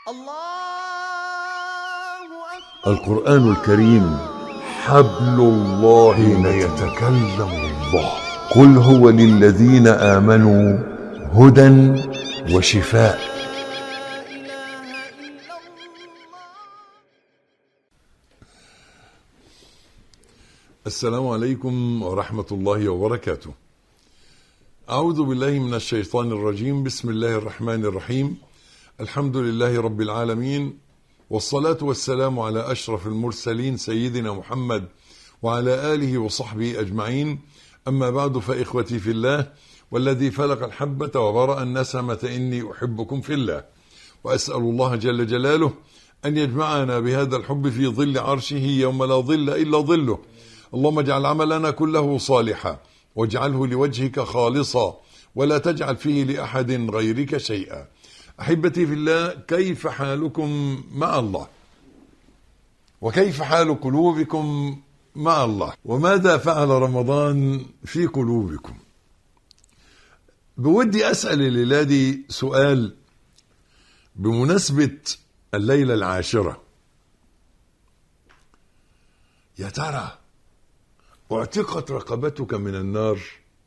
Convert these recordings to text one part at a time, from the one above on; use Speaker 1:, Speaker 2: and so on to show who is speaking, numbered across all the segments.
Speaker 1: الله أكبر
Speaker 2: القرآن الكريم حبل الله حين يتكلم الله قل هو للذين آمنوا هدى وشفاء
Speaker 1: لا إله إلا الله
Speaker 2: السلام عليكم ورحمة الله وبركاته أعوذ بالله من الشيطان الرجيم بسم الله الرحمن الرحيم الحمد لله رب العالمين والصلاة والسلام على أشرف المرسلين سيدنا محمد وعلى آله وصحبه أجمعين أما بعد فإخوتي في الله والذي فلق الحبة وبرأ النسمة إني أحبكم في الله وأسأل الله جل جلاله أن يجمعنا بهذا الحب في ظل عرشه يوم لا ظل إلا ظله اللهم اجعل عملنا كله صالحا واجعله لوجهك خالصا ولا تجعل فيه لأحد غيرك شيئا أحبتي في الله كيف حالكم مع الله وكيف حال قلوبكم مع الله وماذا فعل رمضان في قلوبكم بودي أسأل الليلة دي سؤال بمناسبة الليلة العاشرة يا ترى اعتقت رقبتك من النار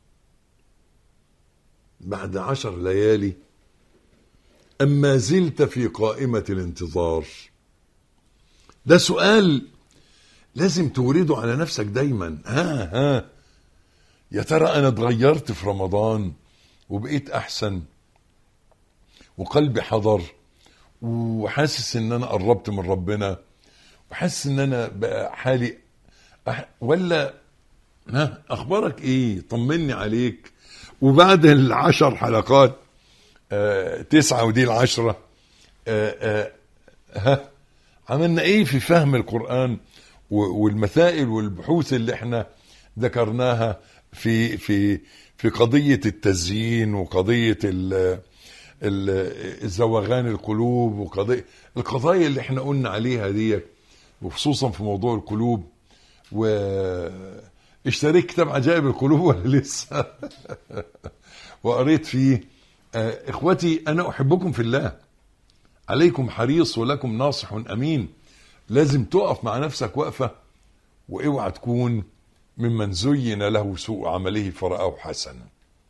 Speaker 2: بعد عشر ليالي أم ما زلت في قائمة الانتظار ده سؤال لازم تورده على نفسك دايما ها ها يا ترى أنا اتغيرت في رمضان وبقيت أحسن وقلبي حضر وحاسس ان انا قربت من ربنا وحاسس ان انا بقى حالي أح... ولا ها اخبارك ايه طمني عليك وبعد العشر حلقات آه تسعة ودي العشرة آه آه ها عملنا ايه في فهم القرآن و- والمسائل والبحوث اللي احنا ذكرناها في في في قضية التزيين وقضية ال ال- الزوغان القلوب وقضية القضايا اللي احنا قلنا عليها دي وخصوصا في موضوع القلوب و اشتريت كتاب عجائب القلوب ولا لسه وقريت فيه آه، اخوتي انا احبكم في الله عليكم حريص ولكم ناصح امين لازم تقف مع نفسك وقفه واوعى تكون ممن زين له سوء عمله فرآه حسنا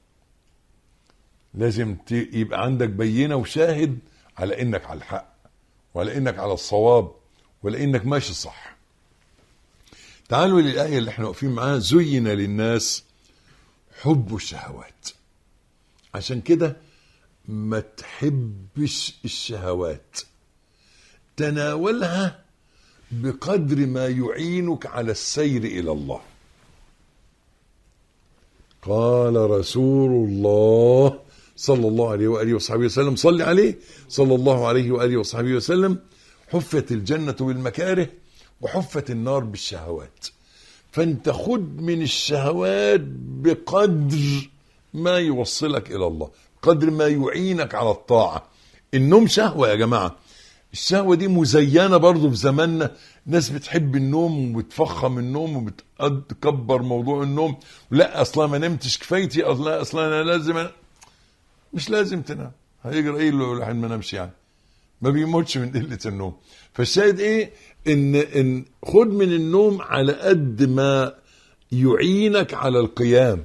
Speaker 2: لازم ت- يبقى عندك بينه وشاهد على انك على الحق وعلى انك على الصواب ولا انك ماشي صح تعالوا للآية اللي احنا واقفين معاها زين للناس حب الشهوات عشان كده ما تحبش الشهوات تناولها بقدر ما يعينك على السير إلى الله قال رسول الله صلى الله عليه وآله وصحبه وسلم صلي عليه صلى الله عليه وآله وصحبه وسلم حفت الجنة بالمكاره وحفت النار بالشهوات فانت خد من الشهوات بقدر ما يوصلك إلى الله قدر ما يعينك على الطاعة النوم شهوة يا جماعة الشهوة دي مزينة برضو في زماننا ناس بتحب النوم وبتفخم النوم وبتكبر موضوع النوم لا اصلا ما نمتش كفايتي اصلا اصلا انا لازم أنا... مش لازم تنام هيجرى ايه اللي الواحد ما نامش يعني ما بيموتش من قله النوم فالشاهد ايه ان ان خد من النوم على قد ما يعينك على القيام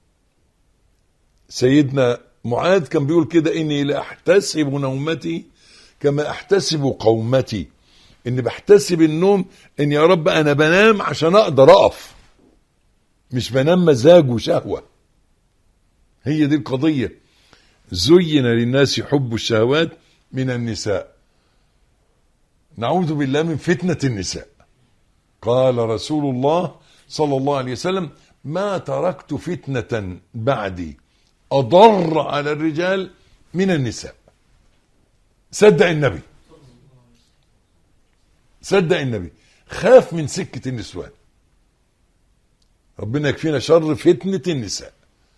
Speaker 2: سيدنا معاذ كان بيقول كده اني لاحتسب نومتي كما احتسب قومتي اني بحتسب النوم ان يا رب انا بنام عشان اقدر اقف مش بنام مزاج وشهوه هي دي القضيه زين للناس حب الشهوات من النساء نعوذ بالله من فتنه النساء قال رسول الله صلى الله عليه وسلم ما تركت فتنه بعدي اضر على الرجال من النساء صدق النبي صدق النبي خاف من سكة النسوان ربنا يكفينا شر فتنة النساء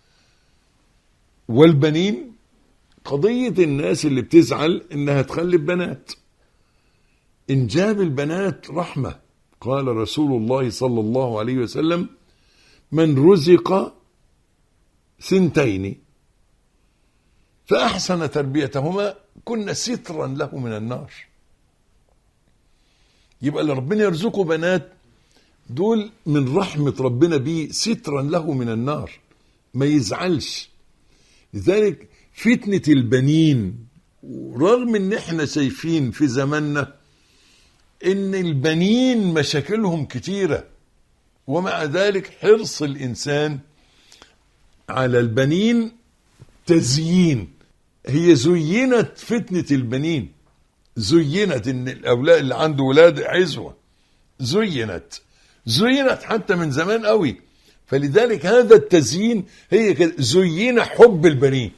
Speaker 2: والبنين قضية الناس اللي بتزعل انها تخلف بنات انجاب البنات رحمة قال رسول الله صلى الله عليه وسلم من رزق سنتين فأحسن تربيتهما كن سترا له من النار يبقى اللي ربنا يرزقه بنات دول من رحمة ربنا بيه سترا له من النار ما يزعلش لذلك فتنة البنين رغم ان احنا شايفين في زماننا ان البنين مشاكلهم كتيرة ومع ذلك حرص الانسان على البنين تزيين هي زينت فتنة البنين زينت ان الاولاد اللي عنده ولاد عزوة زينت زينت حتى من زمان قوي فلذلك هذا التزيين هي كده زين حب البنين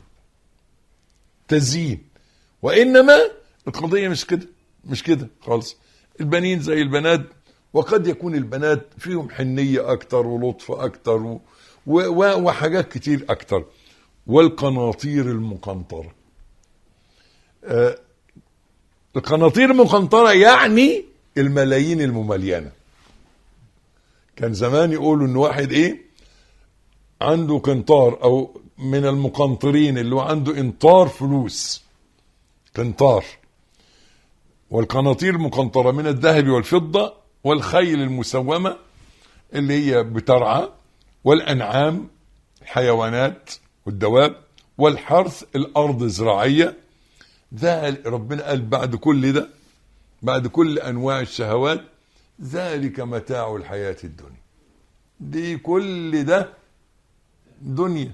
Speaker 2: تزيين وانما القضيه مش كده مش كده خالص البنين زي البنات وقد يكون البنات فيهم حنيه اكتر ولطف اكتر و و وحاجات كتير اكتر والقناطير المقنطره آه القناطير المقنطره يعني الملايين المملينه كان زمان يقولوا ان واحد ايه عنده قنطار او من المقنطرين اللي هو عنده انطار فلوس قنطار والقناطير المقنطره من الذهب والفضه والخيل المسومه اللي هي بترعى والانعام الحيوانات والدواب والحرث الارض زراعيه ده ربنا قال بعد كل ده بعد كل انواع الشهوات ذلك متاع الحياه الدنيا دي كل ده دنيا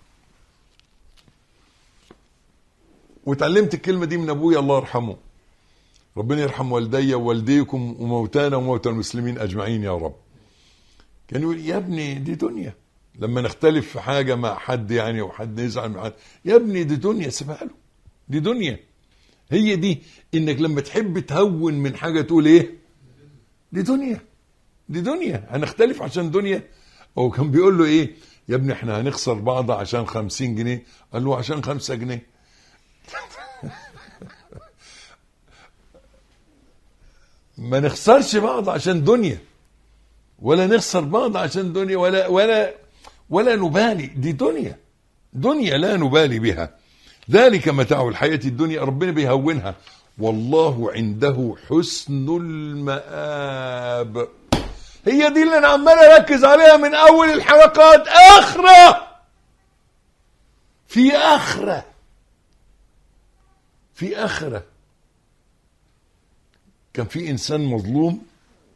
Speaker 2: وتعلمت الكلمة دي من أبويا الله يرحمه ربنا يرحم والدي ووالديكم وموتانا وموتى المسلمين أجمعين يا رب كان يقول يا ابني دي دنيا لما نختلف في حاجة مع حد يعني وحد يزعل مع حد يا ابني دي دنيا سيبها له دي دنيا هي دي انك لما تحب تهون من حاجة تقول ايه دي دنيا دي دنيا هنختلف عشان دنيا هو كان بيقول له ايه يا ابني احنا هنخسر بعض عشان خمسين جنيه قال له عشان خمسة جنيه ما نخسرش بعض عشان دنيا ولا نخسر بعض عشان دنيا ولا ولا ولا نبالي دي دنيا دنيا لا نبالي بها ذلك متاع الحياة الدنيا ربنا بيهونها والله عنده حسن المآب هي دي اللي انا عمال اركز عليها من اول الحلقات اخره في اخره في اخره كان في انسان مظلوم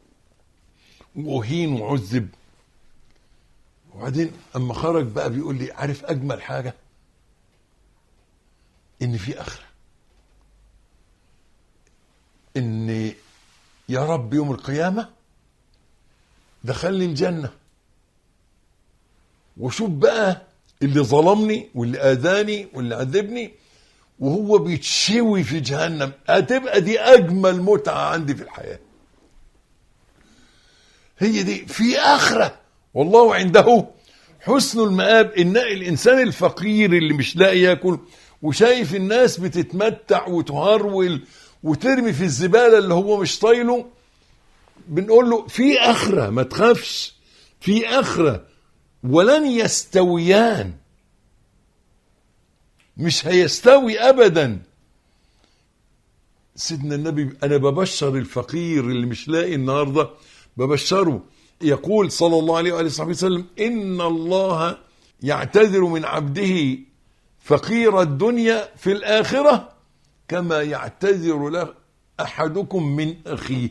Speaker 2: واهين وعذب وبعدين اما خرج بقى بيقول لي عارف اجمل حاجه ان في اخره ان يا رب يوم القيامه دخلني الجنه وشوف بقى اللي ظلمني واللي اذاني واللي عذبني وهو بيتشوي في جهنم هتبقى دي اجمل متعه عندي في الحياه هي دي في اخره والله عنده حسن المآب ان الانسان الفقير اللي مش لاقي ياكل وشايف الناس بتتمتع وتهرول وترمي في الزباله اللي هو مش طايله بنقول له في اخره ما تخافش في اخره ولن يستويان مش هيستوي ابدا سيدنا النبي انا ببشر الفقير اللي مش لاقي النهارده ببشره يقول صلى الله عليه واله وصحبه وسلم ان الله يعتذر من عبده فقير الدنيا في الاخره كما يعتذر له احدكم من اخيه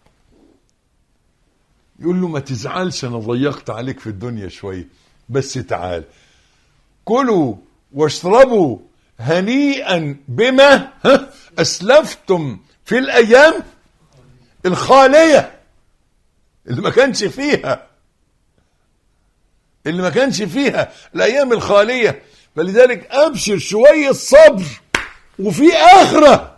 Speaker 2: يقول له ما تزعلش انا ضيقت عليك في الدنيا شويه بس تعال كلوا واشربوا هنيئا بما ها، اسلفتم في الايام الخاليه اللي ما كانش فيها اللي ما كانش فيها الايام الخاليه فلذلك ابشر شويه صبر وفي اخره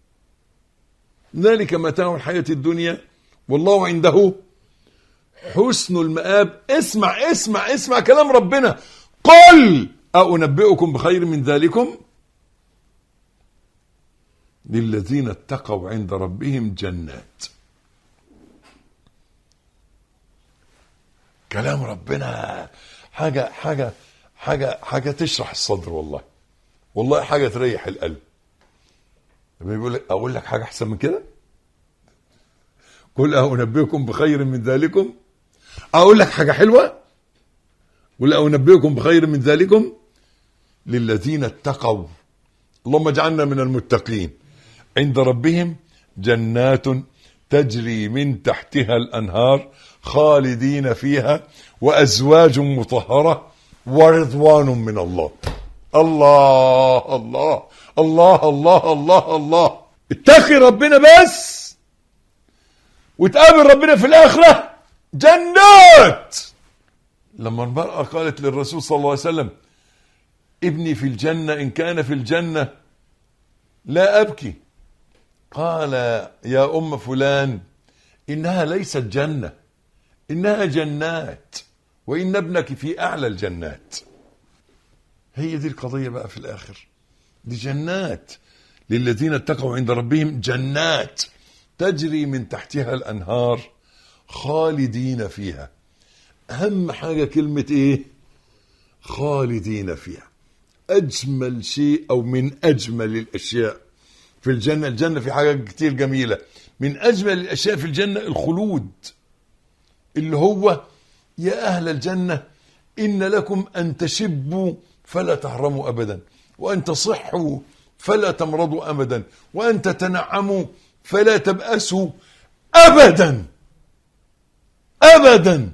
Speaker 2: ذلك متاع الحياه الدنيا والله عنده حسن المآب اسمع اسمع اسمع كلام ربنا قل أنبئكم بخير من ذلكم للذين اتقوا عند ربهم جنات كلام ربنا حاجة حاجة حاجة حاجة تشرح الصدر والله والله حاجه تريح القلب لما يقول لك اقول لك حاجه احسن من كده قل أنبئكم بخير من ذلكم أقول لك حاجة حلوة قل أنبئكم بخير من ذلكم للذين اتقوا اللهم اجعلنا من المتقين عند ربهم جنات تجري من تحتها الأنهار خالدين فيها وأزواج مطهرة ورضوان من الله الله الله الله الله الله الله اتقي ربنا بس وتقابل ربنا في الآخرة جنات لما المرأة قالت للرسول صلى الله عليه وسلم ابني في الجنة إن كان في الجنة لا أبكي قال يا أم فلان إنها ليست جنة إنها جنات وإن ابنك في أعلى الجنات هي دي القضية بقى في الآخر دي جنات للذين اتقوا عند ربهم جنات تجري من تحتها الأنهار خالدين فيها أهم حاجة كلمة إيه خالدين فيها أجمل شيء أو من أجمل الأشياء في الجنة الجنة في حاجات كتير جميلة من أجمل الأشياء في الجنة الخلود اللي هو يا أهل الجنة إن لكم أن تشبوا فلا تهرموا أبدا وأن تصحوا فلا تمرضوا أبدا وأن تتنعموا فلا تبأسوا أبدا أبدا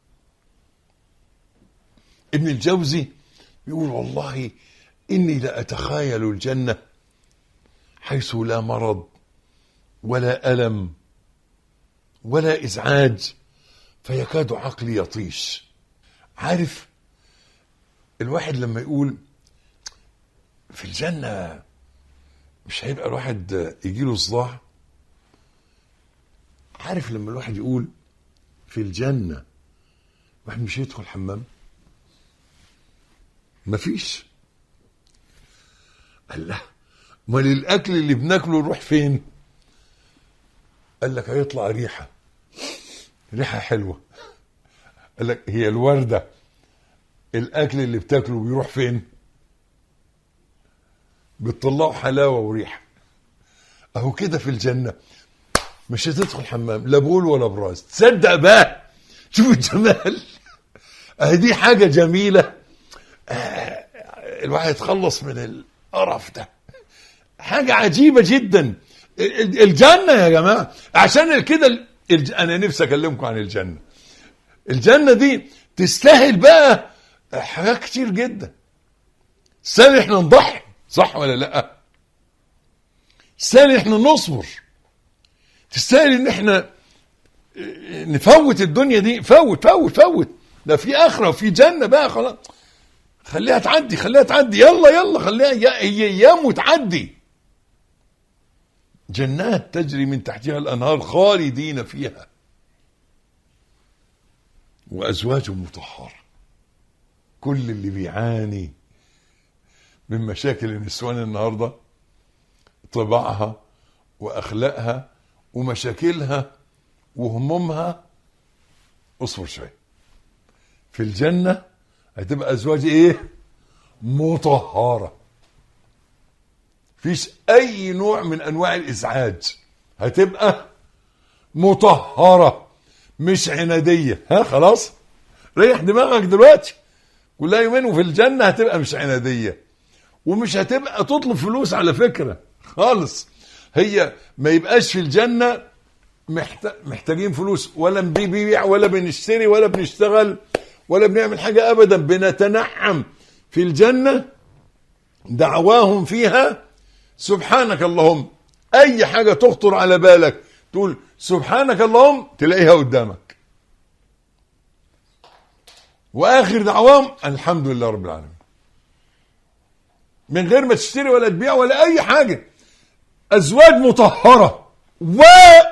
Speaker 2: ابن الجوزي يقول والله إني لأتخيل الجنة حيث لا مرض ولا ألم ولا إزعاج فيكاد عقلي يطيش عارف الواحد لما يقول في الجنة مش هيبقى الواحد يجيله صداع عارف لما الواحد يقول في الجنة الواحد مش هيدخل حمام مفيش قال لا امال الاكل اللي بناكله يروح فين قال لك هيطلع ريحه ريحه حلوه قال لك هي الورده الاكل اللي بتاكله بيروح فين بتطلعوا حلاوه وريحه اهو كده في الجنه مش هتدخل حمام لا بول ولا براز تصدق بقى شوف الجمال اهي دي حاجه جميله آه، الواحد يتخلص من القرف ده حاجه عجيبه جدا ال- الجنه يا جماعه عشان كده ال- الج- انا نفسي اكلمكم عن الجنه الجنه دي تستاهل بقى حاجات كتير جدا تستاهل احنا نضحي صح ولا لا تستاهل احنا نصبر تستاهل ان احنا نفوت الدنيا دي فوت فوت فوت ده في اخره وفي جنه بقى خلاص خليها تعدي خليها تعدي يلا يلا خليها يا- هي ايام وتعدي جنات تجري من تحتها الانهار خالدين فيها وازواج مطهره كل اللي بيعاني من مشاكل النسوان النهارده طباعها واخلاقها ومشاكلها وهمومها اصبر شويه في الجنه هتبقى ازواج ايه مطهره فيش اي نوع من انواع الازعاج هتبقى مطهره مش عناديه ها خلاص ريح دماغك دلوقتي كلها يومين وفي الجنه هتبقى مش عناديه ومش هتبقى تطلب فلوس على فكره خالص هي ما يبقاش في الجنه محت- محتاجين فلوس ولا بنبيع ولا بنشتري ولا بنشتغل ولا بنعمل حاجة أبدا بنتنعم في الجنة دعواهم فيها سبحانك اللهم أي حاجة تخطر على بالك تقول سبحانك اللهم تلاقيها قدامك وآخر دعواهم الحمد لله رب العالمين من غير ما تشتري ولا تبيع ولا أي حاجة أزواج مطهرة و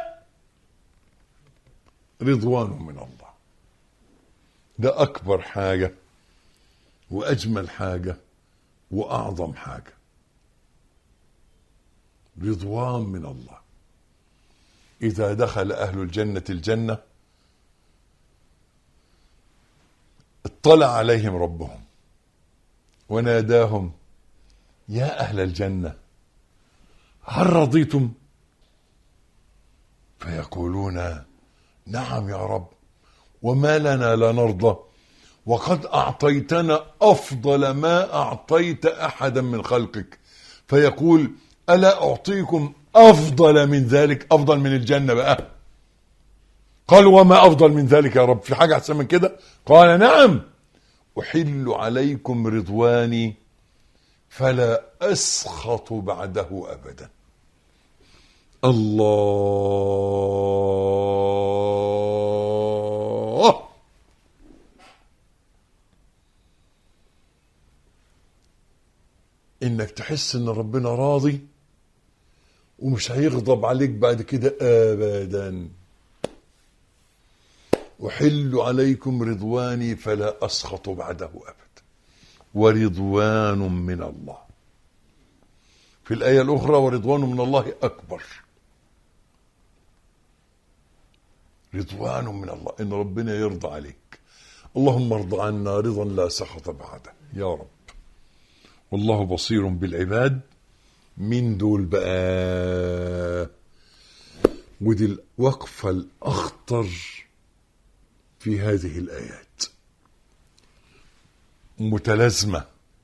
Speaker 2: رضوان من الله ده أكبر حاجة وأجمل حاجة وأعظم حاجة رضوان من الله إذا دخل أهل الجنة الجنة اطلع عليهم ربهم وناداهم يا أهل الجنة هل رضيتم فيقولون نعم يا رب وما لنا لا نرضى وقد أعطيتنا أفضل ما أعطيت أحدا من خلقك فيقول ألا أعطيكم أفضل من ذلك أفضل من الجنة بقى قال وما أفضل من ذلك يا رب في حاجة أحسن من كده قال نعم أحل عليكم رضواني فلا أسخط بعده أبدا الله انك تحس ان ربنا راضي ومش هيغضب عليك بعد كده ابدا احل عليكم رضواني فلا اسخط بعده ابدا ورضوان من الله في الايه الاخرى ورضوان من الله اكبر رضوان من الله ان ربنا يرضى عليك اللهم ارض عنا رضا لا سخط بعده يا رب والله بصير بالعباد من دول بقى ودي الوقفة الأخطر في هذه الآيات متلازمة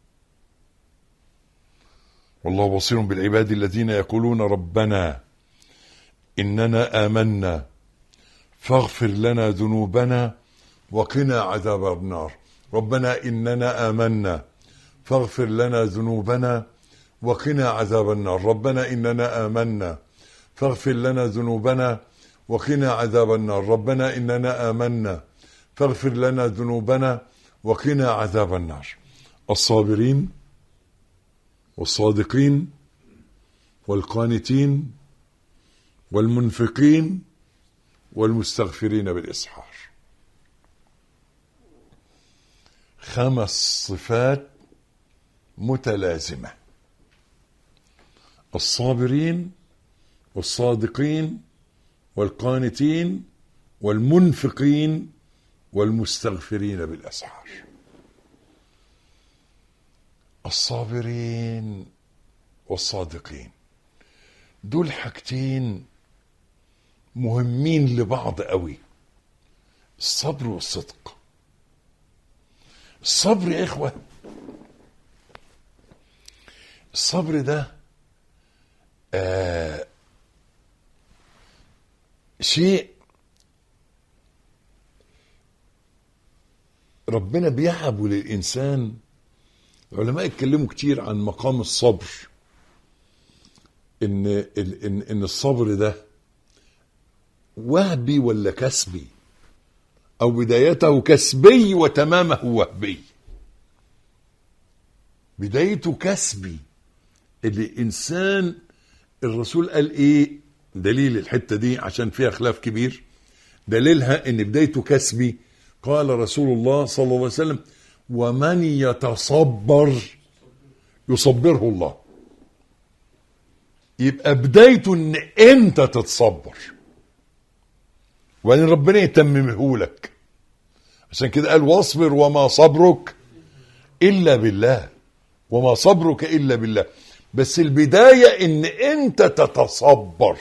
Speaker 2: والله بصير بالعباد الذين يقولون ربنا إننا آمنا فاغفر لنا ذنوبنا وقنا عذاب النار ربنا إننا آمنا فاغفر لنا ذنوبنا وقنا عذاب النار ربنا إننا آمنا فاغفر لنا ذنوبنا وقنا عذاب النار ربنا إننا آمنا فاغفر لنا ذنوبنا وقنا عذاب النار الصابرين والصادقين والقانتين والمنفقين والمستغفرين بالإسحار خمس صفات متلازمة الصابرين والصادقين والقانتين والمنفقين والمستغفرين بالأسحار الصابرين والصادقين دول حاجتين مهمين لبعض قوي الصبر والصدق الصبر يا إخوة الصبر ده آه شيء ربنا بيهبه للإنسان العلماء اتكلموا كتير عن مقام الصبر إن إن إن الصبر ده وهبي ولا كسبي أو بدايته كسبي وتمامه وهبي بدايته كسبي الإنسان الرسول قال إيه دليل الحتة دي عشان فيها خلاف كبير دليلها إن بدايته كسبي قال رسول الله صلى الله عليه وسلم ومن يتصبر يصبره الله يبقى بدايته ان انت تتصبر وان ربنا يتممه لك عشان كده قال واصبر وما صبرك الا بالله وما صبرك الا بالله بس البدايه ان انت تتصبر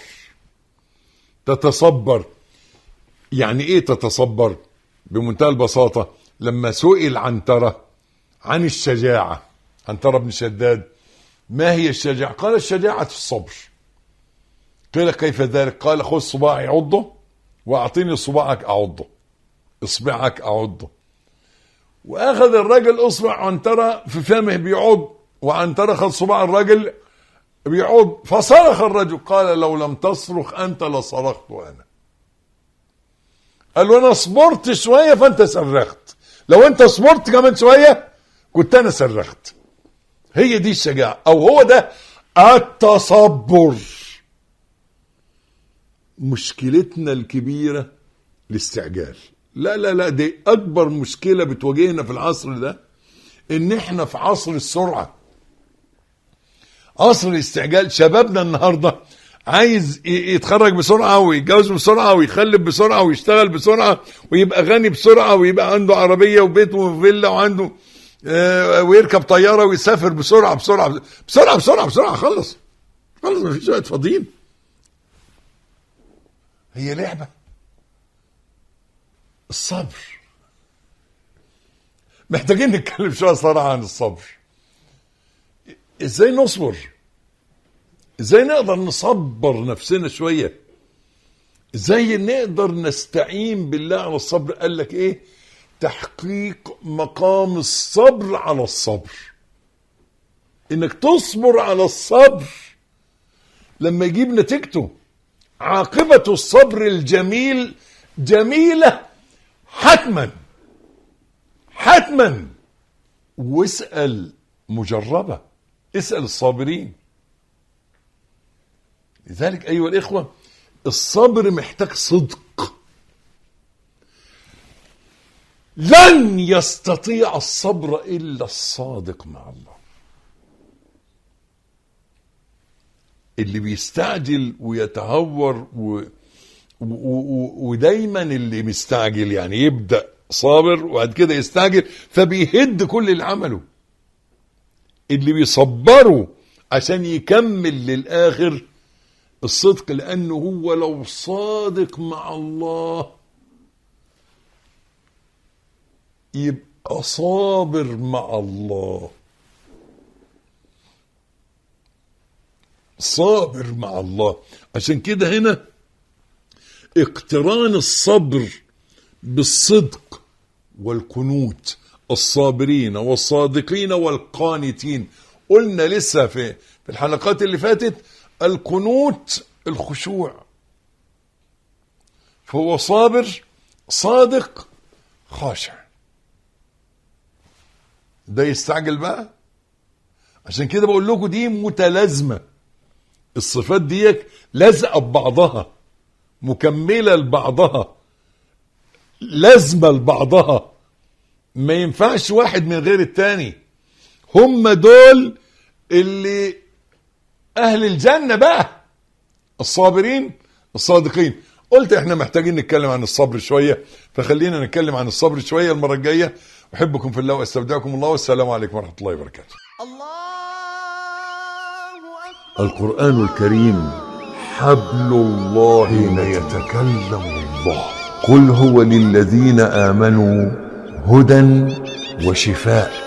Speaker 2: تتصبر يعني ايه تتصبر بمنتهى البساطه لما سئل عنتره عن الشجاعه عنتره بن شداد ما هي الشجاعه قال الشجاعه في الصبر قيل كيف ذلك قال خذ صباعي عضه واعطيني صباعك اعضه اصبعك اعضه واخذ الرجل اصبع عنتره في فمه بيعض وعنتره خذ صباع الرجل بيعض فصرخ الرجل قال لو لم تصرخ انت لصرخت انا قال له انا صبرت شويه فانت صرخت لو انت صبرت كمان شويه كنت انا صرخت هي دي الشجاعه او هو ده التصبر مشكلتنا الكبيره الاستعجال لا لا لا دي اكبر مشكله بتواجهنا في العصر ده ان احنا في عصر السرعه عصر الاستعجال شبابنا النهارده عايز يتخرج بسرعه ويتجوز بسرعه ويخلف بسرعه ويشتغل بسرعه ويبقى غني بسرعه ويبقى عنده عربيه وبيت وفيلا وعنده آه، ويركب طياره ويسافر بسرعه بسرعه بسرعه بسرعه بسرعه خلص خلص مفيش وقت فاضيين هي لعبه الصبر محتاجين نتكلم شويه صراحه عن الصبر ازاي نصبر ازاي نقدر نصبر نفسنا شويه ازاي نقدر نستعين بالله على الصبر قال لك ايه تحقيق مقام الصبر على الصبر انك تصبر على الصبر لما يجيب نتيجته عاقبة الصبر الجميل جميلة حتما حتما واسأل مجربة اسأل الصابرين لذلك أيها الإخوة الصبر محتاج صدق لن يستطيع الصبر إلا الصادق مع الله اللي بيستعجل ويتهور و... و... و... ودايما اللي مستعجل يعني يبدأ صابر وبعد كده يستعجل فبيهد كل اللي عمله اللي بيصبره عشان يكمل للآخر الصدق لأنه هو لو صادق مع الله يبقى صابر مع الله صابر مع الله عشان كده هنا اقتران الصبر بالصدق والكنوت الصابرين والصادقين والقانتين قلنا لسه في في الحلقات اللي فاتت القنوت الخشوع فهو صابر صادق خاشع ده يستعجل بقى عشان كده بقول لكم دي متلازمه الصفات دي لازقه ببعضها مكمله لبعضها لازمه لبعضها ما ينفعش واحد من غير التاني هم دول اللي اهل الجنه بقى الصابرين الصادقين قلت احنا محتاجين نتكلم عن الصبر شويه فخلينا نتكلم عن الصبر شويه المره الجايه احبكم في الله واستودعكم الله والسلام عليكم ورحمه الله وبركاته
Speaker 1: الله أكبر
Speaker 2: القرآن الكريم حبل الله حين يتكلم الله قل هو للذين آمنوا هدى وشفاء